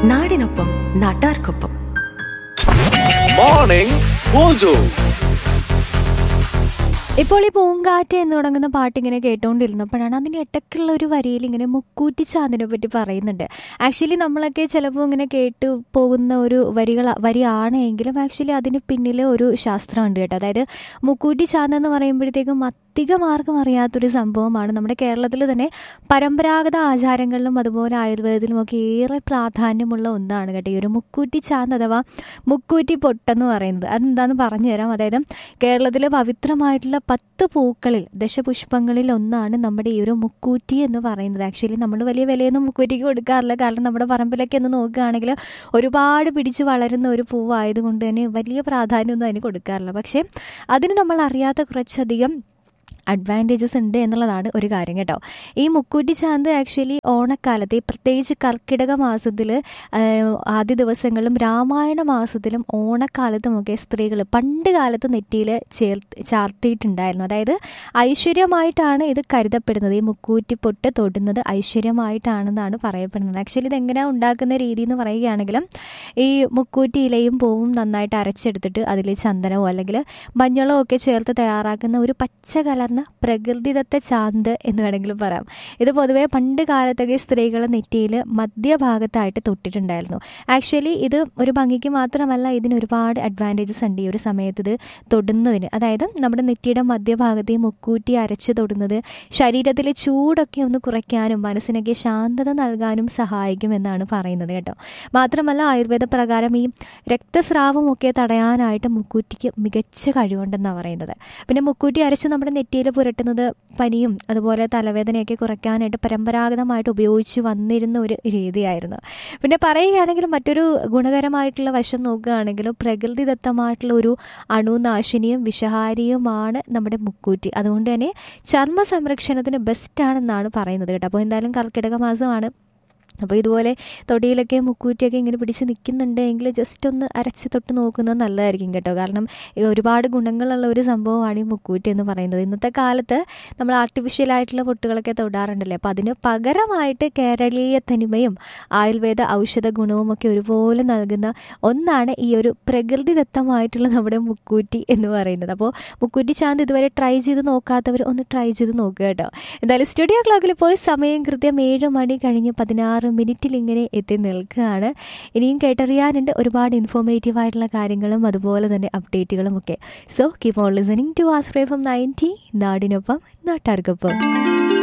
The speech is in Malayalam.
നാടിനൊപ്പം നാട്ടാർക്കൊപ്പം മോർണിംഗ് മോജോ ഇപ്പോൾ ഈ പൂങ്കാറ്റ് എന്ന് തുടങ്ങുന്ന പാട്ട് ഇങ്ങനെ കേട്ടുകൊണ്ടിരുന്നപ്പോഴാണ് അതിൻ്റെ ഇടയ്ക്കുള്ള ഒരു വരിയിൽ ഇങ്ങനെ മുക്കൂറ്റി ചാന്തിനെ പറ്റി പറയുന്നുണ്ട് ആക്ച്വലി നമ്മളൊക്കെ ചിലപ്പോൾ ഇങ്ങനെ കേട്ട് പോകുന്ന ഒരു വരികൾ വരിയാണ് എങ്കിലും ആക്ച്വലി അതിന് പിന്നിൽ ഒരു ശാസ്ത്രമുണ്ട് കേട്ടോ അതായത് മുക്കൂറ്റി ചാന്ത് എന്ന് പറയുമ്പോഴത്തേക്കും അധികമാർക്കും അറിയാത്തൊരു സംഭവമാണ് നമ്മുടെ കേരളത്തിൽ തന്നെ പരമ്പരാഗത ആചാരങ്ങളിലും അതുപോലെ ആയുർവേദത്തിലും ഒക്കെ ഏറെ പ്രാധാന്യമുള്ള ഒന്നാണ് കേട്ടോ ഈ ഒരു മുക്കൂറ്റി ചാന്ത് അഥവാ മുക്കൂറ്റി പൊട്ടെന്ന് പറയുന്നത് അതെന്താണെന്ന് പറഞ്ഞു തരാം അതായത് കേരളത്തിലെ പവിത്രമായിട്ടുള്ള പത്ത് പൂക്കളിൽ ദശപുഷ്പങ്ങളിൽ ഒന്നാണ് നമ്മുടെ ഈ ഒരു മുക്കൂറ്റി എന്ന് പറയുന്നത് ആക്ച്വലി നമ്മൾ വലിയ വിലയൊന്നും മുക്കൂറ്റിക്ക് കൊടുക്കാറില്ല കാരണം നമ്മുടെ പറമ്പിലൊക്കെ ഒന്ന് നോക്കുകയാണെങ്കിൽ ഒരുപാട് പിടിച്ച് വളരുന്ന ഒരു പൂവായതുകൊണ്ട് തന്നെ വലിയ പ്രാധാന്യമൊന്നും അതിന് കൊടുക്കാറില്ല പക്ഷേ അതിന് നമ്മൾ അറിയാത്ത കുറച്ചധികം അഡ്വാൻറ്റേജസ് ഉണ്ട് എന്നുള്ളതാണ് ഒരു കാര്യം കേട്ടോ ഈ മുക്കൂറ്റി ചാന്ത് ആക്ച്വലി ഓണക്കാലത്ത് ഈ പ്രത്യേകിച്ച് കർക്കിടക മാസത്തിൽ ആദ്യ ദിവസങ്ങളിലും രാമായണ മാസത്തിലും ഓണക്കാലത്തുമൊക്കെ സ്ത്രീകൾ പണ്ട് കാലത്ത് നെറ്റിയിൽ ചേർത്ത് ചാർത്തിയിട്ടുണ്ടായിരുന്നു അതായത് ഐശ്വര്യമായിട്ടാണ് ഇത് കരുതപ്പെടുന്നത് ഈ മുക്കൂറ്റി പൊട്ട് തൊടുന്നത് ഐശ്വര്യമായിട്ടാണെന്നാണ് പറയപ്പെടുന്നത് ആക്ച്വലി ഇതെങ്ങനെയാണ് ഉണ്ടാക്കുന്ന രീതി എന്ന് പറയുകയാണെങ്കിലും ഈ മുക്കൂറ്റി ഇലയും പൂവും നന്നായിട്ട് അരച്ചെടുത്തിട്ട് അതിൽ ചന്ദനമോ അല്ലെങ്കിൽ മഞ്ഞളോ ഒക്കെ ചേർത്ത് തയ്യാറാക്കുന്ന ഒരു പച്ച കലർന്ന പ്രകൃതിദത്ത ചാന്ത് എന്ന് വേണമെങ്കിൽ പറയാം ഇത് പൊതുവെ പണ്ട് കാലത്തൊക്കെ സ്ത്രീകൾ നെറ്റിയിൽ മധ്യഭാഗത്തായിട്ട് തൊട്ടിട്ടുണ്ടായിരുന്നു ആക്ച്വലി ഇത് ഒരു ഭംഗിക്ക് മാത്രമല്ല ഇതിന് ഒരുപാട് അഡ്വാൻറ്റേജസ് ഉണ്ട് ഈ ഒരു സമയത്ത് ഇത് തൊടുന്നതിന് അതായത് നമ്മുടെ നെറ്റിയുടെ മധ്യഭാഗത്ത് ഈ മുക്കൂറ്റി അരച്ച് തൊടുന്നത് ശരീരത്തിലെ ചൂടൊക്കെ ഒന്ന് കുറയ്ക്കാനും മനസ്സിനൊക്കെ ശാന്തത നൽകാനും സഹായിക്കും എന്നാണ് പറയുന്നത് കേട്ടോ മാത്രമല്ല ആയുർവേദ പ്രകാരം ഈ രക്തസ്രാവമൊക്കെ തടയാനായിട്ട് മുക്കൂറ്റിക്ക് മികച്ച കഴിവുണ്ടെന്നാണ് പറയുന്നത് പിന്നെ മുക്കൂറ്റി അരച്ച് നമ്മുടെ നെറ്റിയിൽ പുരട്ടുന്നത് പനിയും അതുപോലെ തലവേദനയൊക്കെ കുറയ്ക്കാനായിട്ട് പരമ്പരാഗതമായിട്ട് ഉപയോഗിച്ച് വന്നിരുന്ന ഒരു രീതിയായിരുന്നു പിന്നെ പറയുകയാണെങ്കിൽ മറ്റൊരു ഗുണകരമായിട്ടുള്ള വശം നോക്കുകയാണെങ്കിൽ പ്രകൃതിദത്തമായിട്ടുള്ള ഒരു അണുനാശിനിയും വിഷഹാരിയുമാണ് നമ്മുടെ മുക്കൂറ്റി അതുകൊണ്ട് തന്നെ ചർമ്മ സംരക്ഷണത്തിന് ബെസ്റ്റാണെന്നാണ് പറയുന്നത് കേട്ടോ അപ്പോൾ എന്തായാലും കർക്കിടക മാസമാണ് അപ്പോൾ ഇതുപോലെ തൊടിയിലൊക്കെ മുക്കൂറ്റിയൊക്കെ ഇങ്ങനെ പിടിച്ച് നിൽക്കുന്നുണ്ട് എങ്കിൽ ജസ്റ്റ് ഒന്ന് അരച്ച് തൊട്ട് നോക്കുന്നത് നല്ലതായിരിക്കും കേട്ടോ കാരണം ഈ ഒരുപാട് ഗുണങ്ങളുള്ള ഒരു സംഭവമാണ് ഈ മുക്കൂറ്റി എന്ന് പറയുന്നത് ഇന്നത്തെ കാലത്ത് നമ്മൾ ആർട്ടിഫിഷ്യൽ ആയിട്ടുള്ള പൊട്ടുകളൊക്കെ തൊടാറുണ്ടല്ലേ അപ്പോൾ അതിന് പകരമായിട്ട് കേരളീയ തനിമയും ആയുർവേദ ഔഷധ ഗുണവും ഒക്കെ ഒരുപോലെ നൽകുന്ന ഒന്നാണ് ഈ ഒരു പ്രകൃതിദത്തമായിട്ടുള്ള നമ്മുടെ മുക്കൂറ്റി എന്ന് പറയുന്നത് അപ്പോൾ മുക്കൂറ്റി ചാന്ത് ഇതുവരെ ട്രൈ ചെയ്ത് നോക്കാത്തവർ ഒന്ന് ട്രൈ ചെയ്ത് നോക്കുക കേട്ടോ എന്തായാലും സ്റ്റുഡിയോ ക്ലോക്കിൽ ഇപ്പോൾ സമയം കൃത്യം ഏഴ് മണി കഴിഞ്ഞ് പതിനാറ് മിനിറ്റിൽ ഇങ്ങനെ എത്തി നിൽക്കുകയാണ് ഇനിയും കേട്ടറിയാനുണ്ട് ഒരുപാട് ഇൻഫോർമേറ്റീവ് ആയിട്ടുള്ള കാര്യങ്ങളും അതുപോലെ തന്നെ അപ്ഡേറ്റുകളും ഒക്കെ so keep on listening to ആസ്ട്രേ ഫ്രം നയൻറ്റി നാടിനൊപ്പം നാട്ടാർക്കൊപ്പം